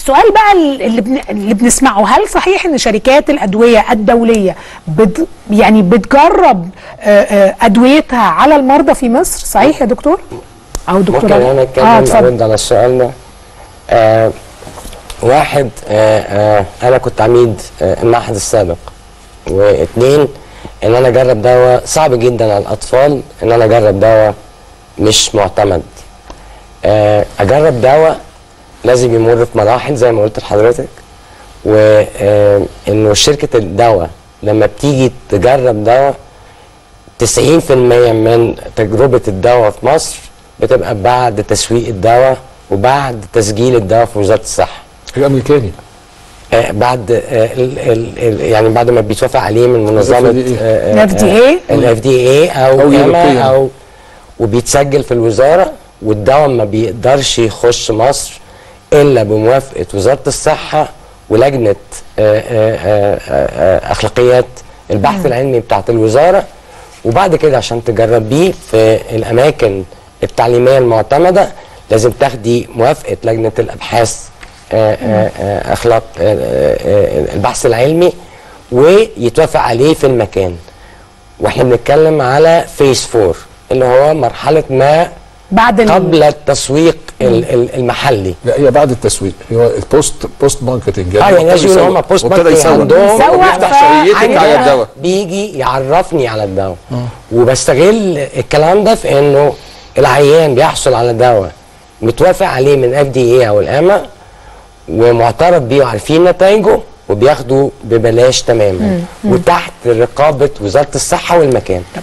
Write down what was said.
السؤال بقى اللي, بن... اللي بنسمعه هل صحيح ان شركات الادويه الدوليه بت... يعني بتجرب آه، آه، ادويتها على المرضى في مصر صحيح يا دكتور او دكتور ممكن انا اتكلم اه اتفضل ارد على السؤال ده آه واحد آه آه انا كنت عميد آه المعهد السابق واثنين ان انا اجرب دواء صعب جدا على الاطفال ان انا اجرب دواء مش معتمد آه اجرب دواء لازم يمر في مراحل زي ما قلت لحضرتك وانه شركه الدواء لما بتيجي تجرب دواء 90% من تجربه الدواء في مصر بتبقى بعد تسويق الدواء وبعد تسجيل الدواء في وزاره الصحه هي امريكاني آه، بعد آه، ال ال ال يعني بعد ما بيتوافق عليه من منظمه ال FDA. الاف دي اي او أو إما European. او وبيتسجل في الوزاره والدواء ما بيقدرش يخش مصر الا بموافقه وزاره الصحه ولجنه آه، آه، آه، آه، اخلاقيات البحث العلمي بتاعت الوزاره وبعد كده عشان تجربيه في الاماكن التعليميه المعتمده لازم تاخدي موافقه لجنه الابحاث آه، آه، آه، اخلاق آه، آه، آه، البحث العلمي ويتوافق عليه في المكان واحنا بنتكلم على فيس 4 اللي هو مرحله ما بعد ال... قبل التسويق ال- ال- المحلي لا هي بعد التسويق هو البوست بوست ماركتنج اه يعني لازم يقولوا هم بوست وابتدى ماركتنج يسوق عندهم يسوق وبيفتح ف- شهيتك على عندنا الدواء بيجي يعرفني على الدواء وبستغل الكلام ده في انه العيان بيحصل على دواء متوافق عليه من اف دي اي او الاما ومعترف بيه وعارفين نتائجه وبياخده ببلاش تماما وتحت رقابه وزاره الصحه والمكان